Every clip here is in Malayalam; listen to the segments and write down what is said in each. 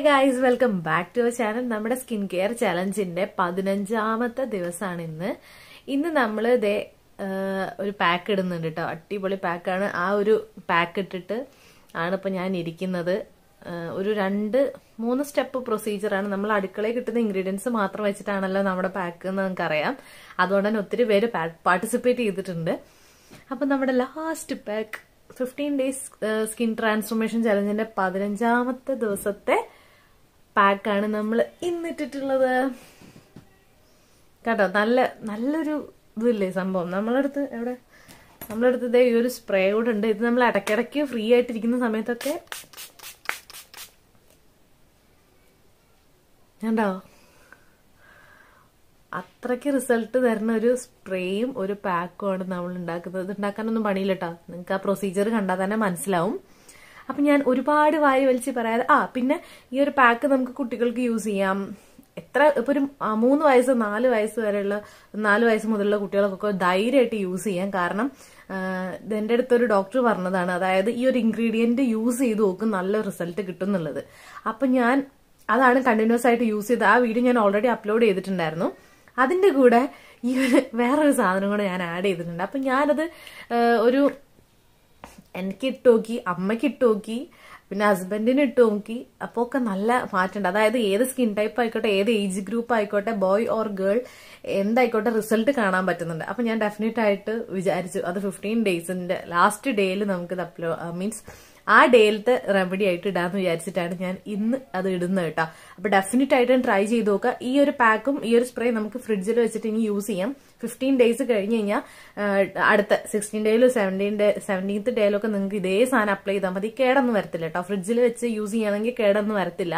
guys welcome back to our channel നമ്മുടെ സ്കിൻ കെയർ ചലഞ്ചിന്റെ പതിനഞ്ചാമത്തെ ദിവസമാണ് ഇന്ന് ഇന്ന് നമ്മൾ ഇതേ ഒരു പാക്ക് ഇടുന്നുണ്ട് കേട്ടോ അടിപൊളി പാക്കാണ് ആ ഒരു പാക്ക് ഇട്ടിട്ട് ആണ് ഇപ്പൊ ഞാൻ ഇരിക്കുന്നത് ആ, ഒരു രണ്ട് മൂന്ന് സ്റ്റെപ്പ് പ്രൊസീജിയറാണ് നമ്മൾ അടുക്കളയിൽ കിട്ടുന്ന ഇൻഗ്രീഡിയൻസ് മാത്രം വെച്ചിട്ടാണല്ലോ നമ്മുടെ പാക്ക് എന്ന് നമുക്കറിയാം അതുകൊണ്ട് തന്നെ ഒത്തിരി പേര് പാർട്ടിസിപ്പേറ്റ് ചെയ്തിട്ടുണ്ട് അപ്പൊ നമ്മുടെ last pack fifteen days skin transformation ചലഞ്ചിന്റെ പതിനഞ്ചാമത്തെ ദിവസത്തെ പാക്കാണ് നമ്മൾ ഇന്നിട്ടിട്ടുള്ളത് കേട്ടോ നല്ല നല്ലൊരു ഇതില്ലേ സംഭവം നമ്മളടുത്ത് എവിടെ നമ്മളടുത്ത് ഇതേ ഈ ഒരു സ്പ്രേ കൂടെ ഉണ്ട് ഇത് നമ്മൾ ഇടയ്ക്കിടയ്ക്ക് ഫ്രീ ആയിട്ടിരിക്കുന്ന സമയത്തൊക്കെ കണ്ടോ അത്രയ്ക്ക് റിസൾട്ട് തരുന്ന ഒരു സ്പ്രേയും ഒരു പാക്കുമാണ് നമ്മൾ ഉണ്ടാക്കുന്നത് ഇത് ഉണ്ടാക്കാനൊന്നും പണിയില്ല കേട്ടോ നിങ്ങൾക്ക് ആ പ്രൊസീജിയർ കണ്ടാൽ തന്നെ മനസ്സിലാവും അപ്പൊ ഞാൻ ഒരുപാട് വാരി വലിച്ച് പറയാതെ ആ പിന്നെ ഈ ഒരു പാക്ക് നമുക്ക് കുട്ടികൾക്ക് യൂസ് ചെയ്യാം എത്ര ഇപ്പൊ ഒരു ആ, മൂന്ന് വയസ്സ് നാല് വയസ്സ് വരെയുള്ള നാല് വയസ്സ് മുതലുള്ള കുട്ടികൾക്കൊക്കെ ധൈര്യമായിട്ട് യൂസ് ചെയ്യാം കാരണം ആ, ഇത് എൻ്റെ അടുത്തൊരു ഡോക്ടർ പറഞ്ഞതാണ് അതായത് ഈ ഒരു ഇൻഗ്രീഡിയന്റ് യൂസ് ചെയ്ത് നോക്കും നല്ല റിസൾട്ട് കിട്ടും എന്നുള്ളത് അപ്പൊ ഞാൻ അതാണ് കണ്ടിന്യൂസ് ആയിട്ട് യൂസ് ചെയ്ത് ആ വീഡിയോ ഞാൻ ഓൾറെഡി അപ്ലോഡ് ചെയ്തിട്ടുണ്ടായിരുന്നു അതിന്റെ കൂടെ ഈ ഒരു വേറൊരു സാധനം കൂടെ ഞാൻ ആഡ് ചെയ്തിട്ടുണ്ട് അപ്പൊ ഞാനത് ആ, ഒരു എനിക്ക് ഇട്ട് നോക്കി അമ്മയ്ക്ക് ഇട്ട് നോക്കി പിന്നെ ഹസ്ബൻഡിന് ഇട്ട് നോക്കി അപ്പോൾ ഒക്കെ നല്ല മാറ്റമുണ്ട് അതായത് ഏത് സ്കിൻ ടൈപ്പ് ആയിക്കോട്ടെ ഏത് ഏജ് ഗ്രൂപ്പ് ആയിക്കോട്ടെ ബോയ് ഓർ ഗേൾ എന്തായിക്കോട്ടെ റിസൾട്ട് കാണാൻ പറ്റുന്നുണ്ട് അപ്പൊ ഞാൻ ഡെഫിനറ്റ് ആയിട്ട് വിചാരിച്ചു അത് ഫിഫ്റ്റീൻ ഡേയ്സിന്റെ ലാസ്റ്റ് ഡേയിൽ നമുക്കിത് അപ്ലോ മീൻസ് ആ ഡേയിലത്തെ റെമഡി ആയിട്ട് ഇടാന്ന് വിചാരിച്ചിട്ടാണ് ഞാൻ ഇന്ന് അത് ഇടുന്നത് കേട്ടോ അപ്പൊ ഡെഫിനറ്റ് ആയിട്ട് ട്രൈ ചെയ്ത് നോക്കുക ഈ ഒരു പാക്കും ഈ ഒരു സ്പ്രേ നമുക്ക് ഫ്രിഡ്ജിൽ വെച്ചിട്ട് ഇനി യൂസ് ചെയ്യാം ഫിഫ്റ്റീൻ ഡേയ്സ് കഴിഞ്ഞ് കഴിഞ്ഞാൽ അടുത്ത സിക്സ്റ്റീൻ ഡേയിലും സെവൻറ്റീൻ ഡേ സെവൻറ്റീൻത്ത് ഡേയിലൊക്കെ നിങ്ങൾക്ക് ഇതേ സാധനം അപ്ലൈ ചെയ്താൽ മതി കേടൊന്നും വരത്തില്ല കേട്ടോ ഫ്രിഡ്ജിൽ വെച്ച് യൂസ് ചെയ്യുകയാണെങ്കിൽ കേടൊന്നും വരത്തില്ല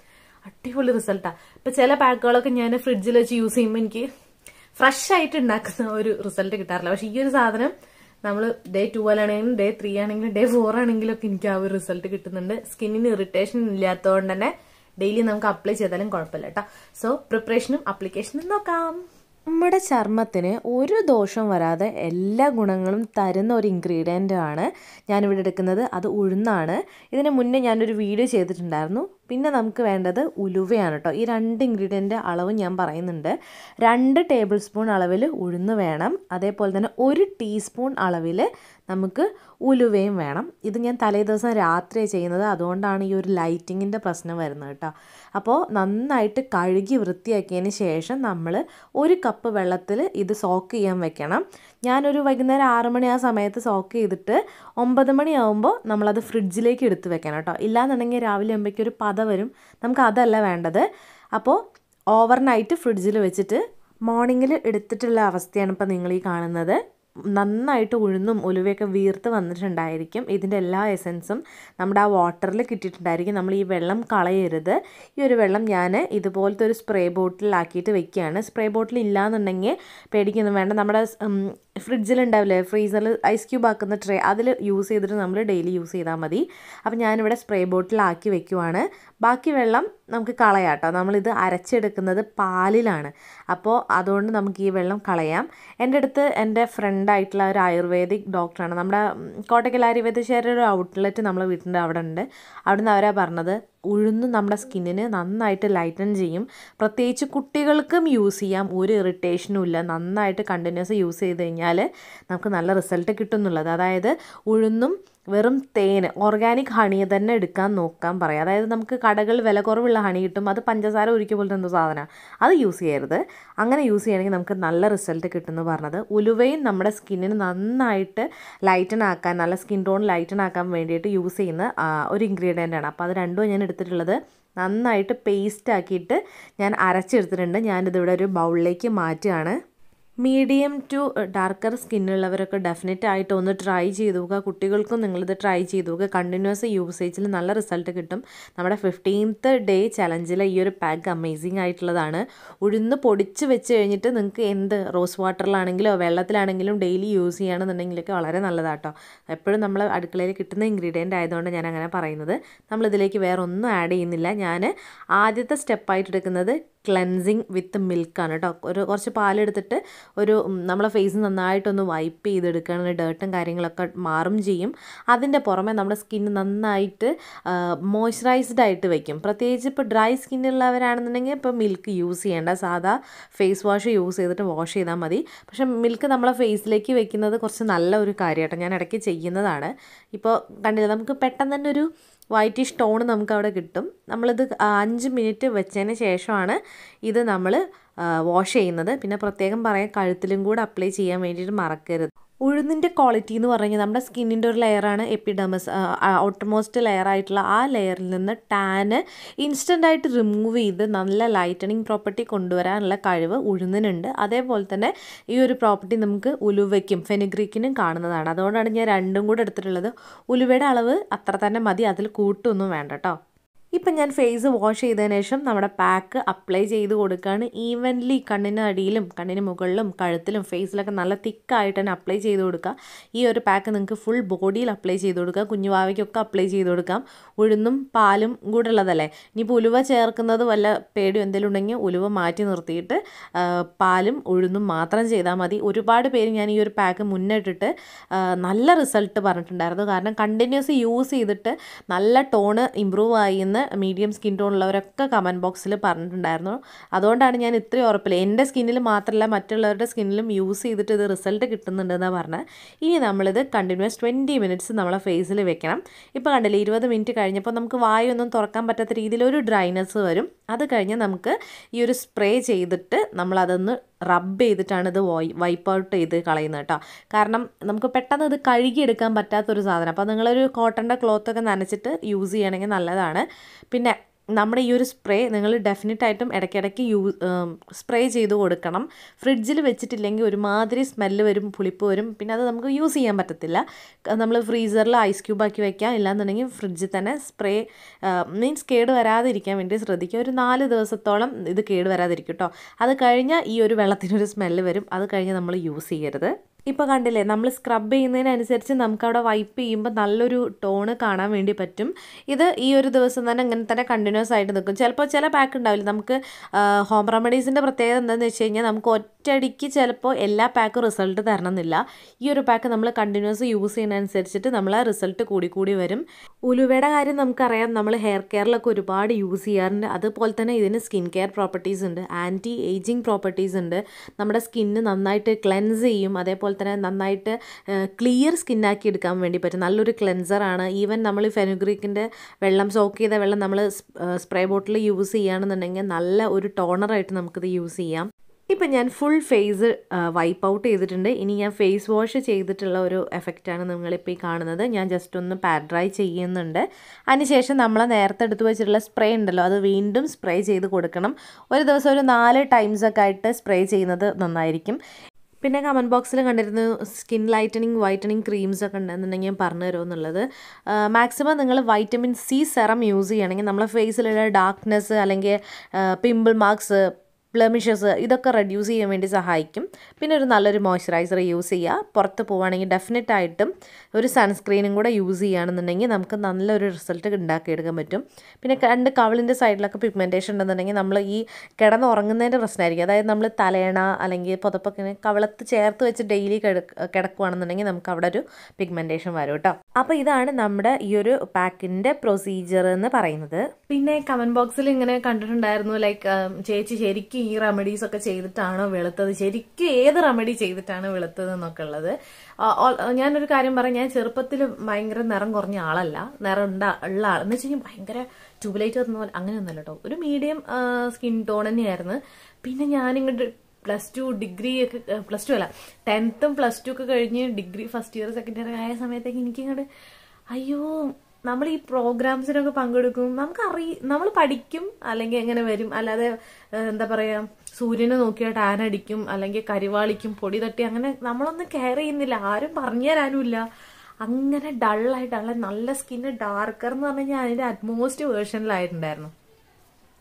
അടിപൊളി റിസൾട്ടാ ഇപ്പൊ ചില പാക്കുകളൊക്കെ ഞാൻ ഫ്രിഡ്ജിൽ വെച്ച് യൂസ് ചെയ്യുമ്പോൾ എനിക്ക് ഫ്രഷ് ആയിട്ട് ഉണ്ടാക്കുന്ന ഒരു റിസൾട്ട് കിട്ടാറില്ല പക്ഷെ ഈ ഒരു സാധനം നമ്മൾ ഡേ ടു ആണെങ്കിലും ഡേ ത്രീ ആണെങ്കിലും ഡേ ഫോർ ആണെങ്കിലും ഒക്കെ എനിക്ക് ആ ഒരു റിസൾട്ട് കിട്ടുന്നുണ്ട് സ്കിന്നിന് ഇറിറ്റേഷൻ ഇല്ലാത്തതുകൊണ്ട് തന്നെ ഡെയിലി നമുക്ക് അപ്ലൈ ചെയ്താലും കുഴപ്പമില്ല കേട്ടോ സോ പ്രിപ്പറേഷനും അപ്ലിക്കേഷനും നോക്കാം നമ്മുടെ ചർമ്മത്തിന് ഒരു ദോഷം വരാതെ എല്ലാ ഗുണങ്ങളും തരുന്ന ഒരു ഇൻഗ്രീഡിയൻ്റ് ആണ് ഞാനിവിടെ എടുക്കുന്നത് അത് ഉഴുന്നാണ് ഇതിന് മുന്നേ ഞാനൊരു വീഡിയോ ചെയ്തിട്ടുണ്ടായിരുന്നു പിന്നെ നമുക്ക് വേണ്ടത് ഉലുവയാണ് കേട്ടോ ഈ രണ്ട് ഇൻഗ്രീഡിയൻ്റ് അളവ് ഞാൻ പറയുന്നുണ്ട് രണ്ട് ടേബിൾ സ്പൂൺ അളവിൽ ഉഴുന്ന് വേണം അതേപോലെ തന്നെ ഒരു ടീസ്പൂൺ അളവിൽ നമുക്ക് ഉലുവയും വേണം ഇത് ഞാൻ തലേ ദിവസം രാത്രി ചെയ്യുന്നത് അതുകൊണ്ടാണ് ഈ ഒരു ലൈറ്റിങ്ങിൻ്റെ പ്രശ്നം വരുന്നത് കേട്ടോ അപ്പോൾ നന്നായിട്ട് കഴുകി വൃത്തിയാക്കിയതിന് ശേഷം നമ്മൾ ഒരു കപ്പ് വെള്ളത്തിൽ ഇത് സോക്ക് ചെയ്യാൻ വെക്കണം ഞാനൊരു വൈകുന്നേരം ആറ് മണി ആ സമയത്ത് സോക്ക് ചെയ്തിട്ട് ഒമ്പത് മണിയാകുമ്പോൾ നമ്മളത് ഫ്രിഡ്ജിലേക്ക് എടുത്ത് വെക്കണം കേട്ടോ ഇല്ലാന്നുണ്ടെങ്കിൽ രാവിലെ ആകുമ്പോഴേക്കും ഒരു പത വരും നമുക്ക് അതല്ല വേണ്ടത് അപ്പോൾ ഓവർനൈറ്റ് ഫ്രിഡ്ജിൽ വെച്ചിട്ട് മോർണിംഗിൽ എടുത്തിട്ടുള്ള അവസ്ഥയാണ് ഇപ്പോൾ നിങ്ങൾ ഈ കാണുന്നത് നന്നായിട്ട് ഉഴുന്നും ഉലുവയൊക്കെ വീർത്ത് വന്നിട്ടുണ്ടായിരിക്കും ഇതിൻ്റെ എല്ലാ എസൻസും നമ്മുടെ ആ വാട്ടറിൽ കിട്ടിയിട്ടുണ്ടായിരിക്കും നമ്മൾ ഈ വെള്ളം കളയരുത് ഈ ഒരു വെള്ളം ഞാൻ ഇതുപോലത്തെ ഒരു സ്പ്രേ ബോട്ടിലാക്കിയിട്ട് വെക്കുകയാണ് സ്പ്രേ ബോട്ടിൽ ഇല്ലാന്നുണ്ടെങ്കിൽ പേടിക്കൊന്നും വേണ്ട നമ്മുടെ ഫ്രിഡ്ജിലുണ്ടാവില്ലേ ഫ്രീസറിൽ ഐസ് ക്യൂബ് ആക്കുന്ന ട്രേ അതിൽ യൂസ് ചെയ്തിട്ട് നമ്മൾ ഡെയിലി യൂസ് ചെയ്താൽ മതി അപ്പോൾ ഞാനിവിടെ സ്പ്രേ ബോട്ടിലാക്കി വെക്കുവാണ് ബാക്കി വെള്ളം നമുക്ക് കളയാം കേട്ടോ നമ്മളിത് അരച്ചെടുക്കുന്നത് പാലിലാണ് അപ്പോൾ അതുകൊണ്ട് നമുക്ക് ഈ വെള്ളം കളയാം എൻ്റെ അടുത്ത് എൻ്റെ ഫ്രണ്ടായിട്ടുള്ള ഒരു ആയുർവേദിക് ഡോക്ടറാണ് നമ്മുടെ ഉം, കോട്ടയ്ക്കൽ ആയുർവേദശാലയുടെ ഒരു ഔട്ട്ലെറ്റ് നമ്മളെ വീട്ടിൻ്റെ അവിടെ ഉണ്ട് അവിടുന്ന് അവരാ പറഞ്ഞത് ഉഴുന്ന് നമ്മുടെ സ്കിന്നിന് നന്നായിട്ട് ലൈറ്റൻ ചെയ്യും പ്രത്യേകിച്ച് കുട്ടികൾക്കും യൂസ് ചെയ്യാം ഒരു ഇറിറ്റേഷനും ഇല്ല നന്നായിട്ട് കണ്ടിന്യൂസ് യൂസ് ചെയ്ത് കഴിഞ്ഞാൽ നമുക്ക് നല്ല റിസൾട്ട് കിട്ടും എന്നുള്ളത് അതായത് ഉഴുന്നും വെറും തേന് ഓർഗാനിക് ഹണി തന്നെ എടുക്കാൻ നോക്കാൻ പറയാം അതായത് നമുക്ക് കടകളിൽ വില കുറവുള്ള ഹണി കിട്ടും അത് പഞ്ചസാര ഒരിക്കൽ പോലത്തെ എന്തോ സാധനമാണ് അത് യൂസ് ചെയ്യരുത് അങ്ങനെ യൂസ് ചെയ്യണമെങ്കിൽ നമുക്ക് നല്ല റിസൾട്ട് കിട്ടുമെന്ന് പറഞ്ഞത് ഉലുവയും നമ്മുടെ സ്കിന്നിന് നന്നായിട്ട് ലൈറ്റൻ ആക്കാൻ നല്ല സ്കിൻ ടോൺ ലൈറ്റൻ ആക്കാൻ വേണ്ടിയിട്ട് യൂസ് ചെയ്യുന്ന ആ, ഒരു ഇൻഗ്രീഡിയൻ്റ് ആണ് അപ്പോൾ അത് രണ്ടും ഞാൻ എടുത്തിട്ടുള്ളത് നന്നായിട്ട് പേസ്റ്റ് ആക്കിയിട്ട് ഞാൻ അരച്ചെടുത്തിട്ടുണ്ട് ഞാനിതിവിടെ ഒരു ബൗളിലേക്ക് മാറ്റുകയാണ് മീഡിയം ടു ഡാർക്കർ സ്കിന്നുള്ളവരൊക്കെ ഡെഫിനറ്റ് ആയിട്ട് ഒന്ന് ട്രൈ ചെയ്ത് നോക്കുക കുട്ടികൾക്കും നിങ്ങളിത് ട്രൈ ചെയ്ത് നോക്കുക കണ്ടിന്യൂസ് യൂസേജിൽ നല്ല റിസൾട്ട് കിട്ടും നമ്മുടെ ഫിഫ്റ്റീൻത്ത് ഡേ ചലഞ്ചിലെ ഈ ഒരു പാക്ക് അമേസിങ് ആയിട്ടുള്ളതാണ് ഉഴുന്ന് പൊടിച്ച് വെച്ച് കഴിഞ്ഞിട്ട് നിങ്ങൾക്ക് എന്ത് റോസ് വാട്ടറിലാണെങ്കിലോ വെള്ളത്തിലാണെങ്കിലും ഡെയിലി യൂസ് ചെയ്യുകയാണെന്നുണ്ടെങ്കിലൊക്കെ വളരെ നല്ലതാട്ടോ എപ്പോഴും നമ്മൾ അടുക്കളയിൽ കിട്ടുന്ന ഇൻഗ്രീഡിയൻ്റ് ആയതുകൊണ്ട് ഞാൻ അങ്ങനെ പറയുന്നത് നമ്മളിതിലേക്ക് വേറെ ഒന്നും ആഡ് ചെയ്യുന്നില്ല ഞാൻ ആദ്യത്തെ സ്റ്റെപ്പായിട്ട് എടുക്കുന്നത് ക്ലെൻസിങ് വിത്ത് മിൽക്കാണ് കേട്ടോ ഒരു കുറച്ച് പാലെടുത്തിട്ട് ഒരു ഉം, നമ്മളെ ഫേസ് നന്നായിട്ടൊന്ന് വൈപ്പ് ചെയ്തെടുക്കുകയാണെങ്കിൽ ഡേർട്ടും കാര്യങ്ങളൊക്കെ മാറും ചെയ്യും അതിൻ്റെ പുറമെ നമ്മുടെ സ്കിന്ന് നന്നായിട്ട് മോയ്സ്ചറൈസ്ഡ് ആയിട്ട് വെക്കും പ്രത്യേകിച്ച് ഇപ്പോൾ ഡ്രൈ സ്കിന്നുള്ളവരാണെന്നുണ്ടെങ്കിൽ ഇപ്പോൾ മിൽക്ക് യൂസ് ചെയ്യേണ്ട സാധാ ഫേസ് വാഷ് യൂസ് ചെയ്തിട്ട് വാഷ് ചെയ്താൽ മതി പക്ഷെ മിൽക്ക് നമ്മളെ ഫേസിലേക്ക് വെക്കുന്നത് കുറച്ച് നല്ല ഒരു കാര്യമാട്ടോ ഞാൻ ഇടയ്ക്ക് ചെയ്യുന്നതാണ് ഇപ്പോൾ കണ്ടില്ല നമുക്ക് പെട്ടെന്ന് തന്നെ ഒരു വൈറ്റിഷ് ടോൺ നമുക്ക് അവിടെ കിട്ടും നമ്മളിത് അഞ്ച് മിനിറ്റ് വെച്ചതിന് ശേഷമാണ് ഇത് നമ്മൾ വാഷ് ചെയ്യുന്നത് പിന്നെ പ്രത്യേകം പറയാം കഴുത്തിലും കൂടെ അപ്ലൈ ചെയ്യാൻ വേണ്ടിയിട്ട് മറക്കരുത് ഉഴുന്നിൻ്റെ ക്വാളിറ്റി എന്ന് പറഞ്ഞു കഴിഞ്ഞാൽ നമ്മുടെ സ്കിന്നിൻ്റെ ഒരു ലെയറാണ് എപ്പിഡമസ് ഔട്ടർമോസ്റ്റ് ലെയർ ആയിട്ടുള്ള ആ ലെയറിൽ നിന്ന് ടാന് ഇൻസ്റ്റൻ്റ് ആയിട്ട് റിമൂവ് ചെയ്ത് നല്ല ലൈറ്റനിങ് പ്രോപ്പർട്ടി കൊണ്ടുവരാനുള്ള കഴിവ് ഉഴുന്നിനുണ്ട് അതേപോലെ തന്നെ ഈ ഒരു പ്രോപ്പർട്ടി നമുക്ക് ഉലുവയ്ക്കും ഫെനുഗ്രീക്കിനും കാണുന്നതാണ് അതുകൊണ്ടാണ് ഞാൻ രണ്ടും കൂടെ എടുത്തിട്ടുള്ളത് ഉലുവയുടെ അളവ് അത്ര തന്നെ മതി അതിൽ കൂട്ടൊന്നും വേണ്ട കേട്ടോ ഇപ്പം ഞാൻ ഫേസ് വാഷ് ചെയ്തതിന് ശേഷം നമ്മുടെ പാക്ക് അപ്ലൈ ചെയ്ത് കൊടുക്കുകയാണ് ഈവൻലി കണ്ണിന് അടിയിലും കണ്ണിന് മുകളിലും കഴുത്തിലും ഫേസിലൊക്കെ നല്ല തിക്കായിട്ട് തന്നെ അപ്ലൈ ചെയ്ത് കൊടുക്കുക ഈ ഒരു പാക്ക് നിങ്ങൾക്ക് ഫുൾ ബോഡിയിൽ അപ്ലൈ ചെയ്ത് കൊടുക്കുക കുഞ്ഞുവാവയ്ക്കൊക്കെ അപ്ലൈ ചെയ്ത് കൊടുക്കാം ഉഴുന്നും പാലും കൂടെ ഉള്ളതല്ലേ ഇനിയിപ്പോൾ ഉലുവ ചേർക്കുന്നത് വല്ല പേടിയോ എന്തെങ്കിലും ഉണ്ടെങ്കിൽ ഉലുവ മാറ്റി നിർത്തിയിട്ട് ആ, പാലും ഉഴുന്നും മാത്രം ചെയ്താൽ മതി ഒരുപാട് പേര് ഞാൻ ഈ ഒരു പാക്ക് മുന്നിട്ടിട്ട് ആ, നല്ല റിസൾട്ട് പറഞ്ഞിട്ടുണ്ടായിരുന്നു കാരണം കണ്ടിന്യൂസ് യൂസ് ചെയ്തിട്ട് നല്ല ടോണ് ഇമ്പ്രൂവ് ആയി എന്ന് മീഡിയം സ്കിൻ ടോൺ ഉള്ളവരൊക്കെ കമൻറ്റ് ബോക്സിൽ പറഞ്ഞിട്ടുണ്ടായിരുന്നു അതുകൊണ്ടാണ് ഞാൻ ഇത്രയും ഉറപ്പില്ല എൻ്റെ സ്കിന്നിൽ മാത്രമല്ല മറ്റുള്ളവരുടെ സ്കിന്നിലും യൂസ് ചെയ്തിട്ട് ഇത് റിസൾട്ട് കിട്ടുന്നുണ്ടെന്നാണ് പറഞ്ഞത് ഇനി നമ്മളിത് കണ്ടിന്യൂസ് ട്വൻറ്റി മിനിറ്റ്സ് നമ്മളെ ഫേസിൽ വെക്കണം ഇപ്പോൾ കണ്ടില്ലേ ഇരുപത് മിനിറ്റ് കഴിഞ്ഞപ്പോൾ നമുക്ക് വായൊന്നും തുറക്കാൻ പറ്റാത്ത രീതിയിൽ ഒരു ഡ്രൈനെസ് വരും അത് കഴിഞ്ഞ് നമുക്ക് ഈ ഒരു സ്പ്രേ ചെയ്തിട്ട് നമ്മളതൊന്ന് റബ്ബ് ചെയ്തിട്ടാണ് ഇത് വൈപ്പ് ഔട്ട് ചെയ്ത് കളയുന്നത് കേട്ടോ കാരണം നമുക്ക് പെട്ടെന്ന് ഇത് കഴുകിയെടുക്കാൻ പറ്റാത്തൊരു സാധനം അപ്പോൾ നിങ്ങളൊരു കോട്ടൻ്റെ ക്ലോത്തൊക്കെ നനച്ചിട്ട് യൂസ് ചെയ്യണമെങ്കിൽ നല്ലതാണ് പിന്നെ നമ്മുടെ ഈ ഒരു സ്പ്രേ നിങ്ങൾ ഡെഫിനറ്റ് ആയിട്ടും ഇടയ്ക്കിടയ്ക്ക് യൂ സ്പ്രേ ചെയ്ത് കൊടുക്കണം ഫ്രിഡ്ജിൽ വെച്ചിട്ടില്ലെങ്കിൽ ഒരുമാതിരി സ്മെല്ല് വരും പുളിപ്പ് വരും പിന്നെ അത് നമുക്ക് യൂസ് ചെയ്യാൻ പറ്റത്തില്ല നമ്മൾ ഫ്രീസറിൽ ഐസ് ക്യൂബ് ആക്കി വെക്കാം ഇല്ലാന്നുണ്ടെങ്കിൽ ഫ്രിഡ്ജിൽ തന്നെ സ്പ്രേ മീൻസ് കേട് വരാതിരിക്കാൻ വേണ്ടി ശ്രദ്ധിക്കുക ഒരു നാല് ദിവസത്തോളം ഇത് കേട് വരാതിരിക്കും കേട്ടോ അത് കഴിഞ്ഞാൽ ഈ ഒരു വെള്ളത്തിനൊരു സ്മെല്ല് വരും അത് കഴിഞ്ഞ് നമ്മൾ യൂസ് ചെയ്യരുത് ഇപ്പോൾ കണ്ടില്ലേ നമ്മൾ സ്ക്രബ് ചെയ്യുന്നതിനനുസരിച്ച് നമുക്ക് അവിടെ വൈപ്പ് ചെയ്യുമ്പോൾ നല്ലൊരു ടോണ് കാണാൻ വേണ്ടി പറ്റും ഇത് ഈ ഒരു ദിവസം തന്നെ ഇങ്ങനെ തന്നെ കണ്ടിന്യൂസ് ആയിട്ട് നിൽക്കും ചിലപ്പോൾ ചില പാക്ക് ഉണ്ടാവില്ല നമുക്ക് ഹോം റെമഡീസിൻ്റെ പ്രത്യേകത എന്താണെന്ന് വെച്ച് കഴിഞ്ഞാൽ നമുക്ക് ഒറ്റയടിക്ക് ചിലപ്പോൾ എല്ലാ പാക്കും റിസൾട്ട് തരണമെന്നില്ല ഈ ഒരു പാക്ക് നമ്മൾ കണ്ടിന്യൂസ് യൂസ് ചെയ്യുന്നതനുസരിച്ചിട്ട് നമ്മൾ ആ റിസൾട്ട് കൂടി കൂടി വരും ഉലുവയുടെ കാര്യം നമുക്കറിയാം നമ്മൾ ഹെയർ കെയറിലൊക്കെ ഒരുപാട് യൂസ് ചെയ്യാറുണ്ട് അതുപോലെ തന്നെ ഇതിന് സ്കിൻ കെയർ പ്രോപ്പർട്ടീസ് ഉണ്ട് ആൻറ്റി ഏജിങ് പ്രോപ്പർട്ടീസ് ഉണ്ട് നമ്മുടെ സ്കിന്ന് നന്നായിട്ട് ക്ലെൻസ് ചെയ്യും അതേപോലെ തന്നെ നന്നായിട്ട് ക്ലിയർ സ്കിന്നാക്കി എടുക്കാൻ വേണ്ടി പറ്റും നല്ലൊരു ക്ലെൻസറാണ് ഈവൻ നമ്മൾ ഫെനുഗ്രീക്കിൻ്റെ വെള്ളം സോക്ക് ചെയ്ത വെള്ളം നമ്മൾ സ്പ്രേ ബോട്ടിൽ യൂസ് ചെയ്യുകയാണെന്നുണ്ടെങ്കിൽ നല്ല ഒരു ടോണറായിട്ട് നമുക്കിത് യൂസ് ചെയ്യാം ഇപ്പം ഞാൻ ഫുൾ ഫേസ് വൈപ്പ് ഔട്ട് ചെയ്തിട്ടുണ്ട് ഇനി ഞാൻ ഫേസ് വാഷ് ചെയ്തിട്ടുള്ള ഒരു എഫക്റ്റാണ് നിങ്ങളിപ്പോൾ ഈ കാണുന്നത് ഞാൻ ജസ്റ്റ് ഒന്ന് പാഡ് ഡ്രൈ ചെയ്യുന്നുണ്ട് അതിനുശേഷം നമ്മൾ നേരത്തെ എടുത്ത് വെച്ചിട്ടുള്ള സ്പ്രേ ഉണ്ടല്ലോ അത് വീണ്ടും സ്പ്രേ ചെയ്ത് കൊടുക്കണം ഒരു ദിവസം ഒരു നാല് ടൈംസ് ഒക്കെ ആയിട്ട് സ്പ്രേ ചെയ്യുന്നത് നന്നായിരിക്കും പിന്നെ കമൻറ്റ് ബോക്സിൽ കണ്ടിരുന്നു സ്കിൻ ലൈറ്റനിങ് വൈറ്റനിങ് ക്രീംസ് ഒക്കെ ഉണ്ടെന്നുണ്ടെങ്കിൽ ഞാൻ പറഞ്ഞു തരുമെന്നുള്ളത് മാക്സിമം നിങ്ങൾ വൈറ്റമിൻ സി സെറം യൂസ് ചെയ്യുകയാണെങ്കിൽ നമ്മളെ ഫേസിലുള്ള ഡാർക്ക്നെസ് അല്ലെങ്കിൽ പിമ്പിൾ മാർക്സ് ബ്ലമിഷസ് ഇതൊക്കെ റെഡ്യൂസ് ചെയ്യാൻ വേണ്ടി സഹായിക്കും പിന്നെ ഒരു നല്ലൊരു മോയ്സ്ചറൈസർ യൂസ് ചെയ്യുക പുറത്ത് പോവുകയാണെങ്കിൽ ഡെഫിനറ്റ് ആയിട്ടും ഒരു സൺസ്ക്രീനും കൂടെ യൂസ് ചെയ്യുകയാണെന്നുണ്ടെങ്കിൽ നമുക്ക് നല്ലൊരു റിസൾട്ട് ഉണ്ടാക്കിയെടുക്കാൻ പറ്റും പിന്നെ രണ്ട് കവിളിൻ്റെ സൈഡിലൊക്കെ പിഗ്മെൻറ്റേഷൻ ഉണ്ടെന്നുണ്ടെങ്കിൽ നമ്മൾ ഈ കിടന്നുറങ്ങുന്നതിൻ്റെ പ്രശ്നമായിരിക്കും അതായത് നമ്മൾ തലേണ അല്ലെങ്കിൽ പുതപ്പൊക്കെ ഇങ്ങനെ കവിളത്ത് ചേർത്ത് വെച്ച് ഡെയിലി കിടക്കുകയാണെന്നുണ്ടെങ്കിൽ നമുക്ക് അവിടെ ഒരു പിഗ്മെൻറ്റേഷൻ വരും കേട്ടോ അപ്പോൾ ഇതാണ് നമ്മുടെ ഈ ഒരു പാക്കിൻ്റെ പ്രൊസീജിയർ എന്ന് പറയുന്നത് പിന്നെ കമൻറ്റ് ബോക്സിൽ ഇങ്ങനെ കണ്ടിട്ടുണ്ടായിരുന്നു ലൈക്ക് ചേച്ചി ശരിക്കും ഈ റെമഡീസ് ഒക്കെ ചെയ്തിട്ടാണോ വെളുത്തത് ശരിക്കും ഏത് റെമഡി ചെയ്തിട്ടാണ് വെളുത്തത് എന്നൊക്കെ ഉള്ളത് ആ, ഓൾ- ഞാനൊരു കാര്യം പറയാം ഞാൻ ചെറുപ്പത്തിൽ ഭയങ്കര നിറം കുറഞ്ഞ ആളല്ല നിറം ഉണ്ട ഉള്ള ആൾ എന്ന് വെച്ച് കഴിഞ്ഞാൽ ഭയങ്കര ട്യൂബ്ലൈറ്റ് വന്ന പോലെ അങ്ങനെയൊന്നുമല്ല കേട്ടോ ഒരു മീഡിയം സ്കിൻ ടോൺ തന്നെയായിരുന്നു പിന്നെ ഞാനിങ്ങോട്ട് പ്ലസ് ടു ഡിഗ്രി ഒക്കെ പ്ലസ് ടു അല്ല ടെൻത്തും പ്ലസ് ടു ഒക്കെ കഴിഞ്ഞ് degree first year second year ആയ സമയത്തേക്ക് എനിക്കിങ്ങോട്ട് അയ്യോ നമ്മൾ ഈ പ്രോഗ്രാംസിനൊക്കെ പങ്കെടുക്കും നമുക്ക് അറി നമ്മൾ പഠിക്കും അല്ലെങ്കിൽ എങ്ങനെ വരും അല്ലാതെ ഏഹ്, എന്താ പറയാ സൂര്യനെ നോക്കിയാൽ ടാൻ അടിക്കും അല്ലെങ്കിൽ കരിവാളിക്കും പൊടി തട്ടി അങ്ങനെ നമ്മളൊന്നും കെയർ ചെയ്യുന്നില്ല ആരും പറഞ്ഞു തരാനുമില്ല അങ്ങനെ ഡള്ളായിട്ട് ഡള്ള നല്ല സ്കിന്ന് ഡാർക്കർ എന്ന് പറഞ്ഞു കഴിഞ്ഞാൽ അതിന്റെ അറ്റ്മോസ്റ്റ് വേർഷനിലായിട്ടുണ്ടായിരുന്നു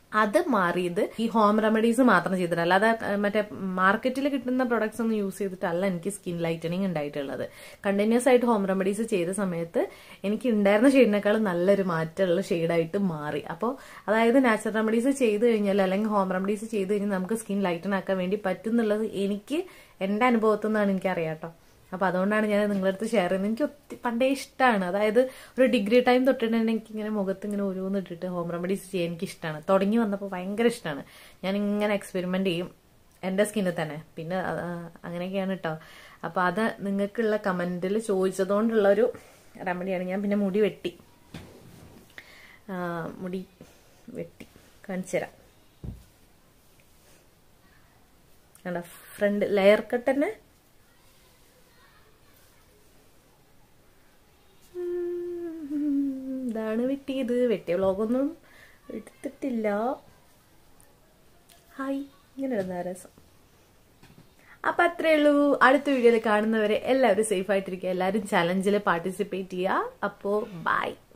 അത് മാറിയത് ഈ ഹോം റെമഡീസ് മാത്രം ചെയ്തിട്ട് അല്ലാതെ അഹ് മറ്റേ മാർക്കറ്റിൽ കിട്ടുന്ന പ്രൊഡക്ട്സ് ഒന്നും യൂസ് ചെയ്തിട്ടല്ല എനിക്ക് സ്കിൻ ലൈറ്റനിങ് ഉണ്ടായിട്ടുള്ളത് കണ്ടിന്യൂസ് ആയിട്ട് ഹോം റെമഡീസ് ചെയ്ത സമയത്ത് എനിക്ക് ഉണ്ടായിരുന്ന ഷെയ്ഡിനേക്കാളും നല്ലൊരു മാറ്റമുള്ള ഷെയ്ഡായിട്ട് മാറി അപ്പോൾ അതായത് നാച്ചുറൽ റെമഡീസ് ചെയ്ത് കഴിഞ്ഞാൽ അല്ലെങ്കിൽ ഹോം റെമഡീസ് ചെയ്ത് കഴിഞ്ഞാൽ നമുക്ക് സ്കിൻ ലൈറ്റൻ ആക്കാൻ വേണ്ടി പറ്റും എന്നുള്ളത് എനിക്ക് എന്റെ അനുഭവത്തിൽ നിന്നാണ് എനിക്കറിയാം കേട്ടോ അപ്പൊ അതുകൊണ്ടാണ് ഞാൻ നിങ്ങളുടെ അടുത്ത് ഷെയർ ചെയ്യുന്നത് എനിക്ക് ഒത്തിരി പണ്ടേ ഇഷ്ടമാണ് അതായത് ഒരു ഡിഗ്രി ടൈം തൊട്ടിട്ട് തന്നെ എനിക്ക് ഇങ്ങനെ മുഖത്ത് ഇങ്ങനെ ഓരോന്ന് ഇട്ടിട്ട് ഹോം റെമഡീസ് ചെയ്യാൻ എനിക്ക് ഇഷ്ടമാണ് തുടങ്ങി വന്നപ്പോൾ ഭയങ്കര ഇഷ്ടമാണ് ഞാൻ ഇങ്ങനെ എക്സ്പെരിമെന്റ് ചെയ്യും എന്റെ സ്കിന്നിൽ തന്നെ പിന്നെ ആ, അങ്ങനെയൊക്കെയാണ് കേട്ടോ അപ്പൊ അത് നിങ്ങൾക്കുള്ള കമന്റിൽ ചോദിച്ചതുകൊണ്ടുള്ള ഒരു റെമഡിയാണ് ഞാൻ പിന്നെ മുടി വെട്ടി ആ, മുടി വെട്ടി കാണിച്ചു തരാം കണ്ടോ ഫ്രണ്ട് ലെയർ കട്ട് തന്നെ ഉം, ഇതാണ് വെട്ടിയത് വെട്ടിയ വ്ളോഗൊന്നും എടുത്തിട്ടില്ല ഹായ് ഇങ്ങനെ ഇടുന്ന രസം അപ്പൊ അത്രേ ഉള്ളൂ അടുത്ത വീഡിയോയിൽ കാണുന്നവരെ എല്ലാവരും സേഫ് ആയിട്ടിരിക്കുക എല്ലാവരും ചലഞ്ചിൽ പാർട്ടിസിപ്പേറ്റ് ചെയ്യുക അപ്പോ ബൈ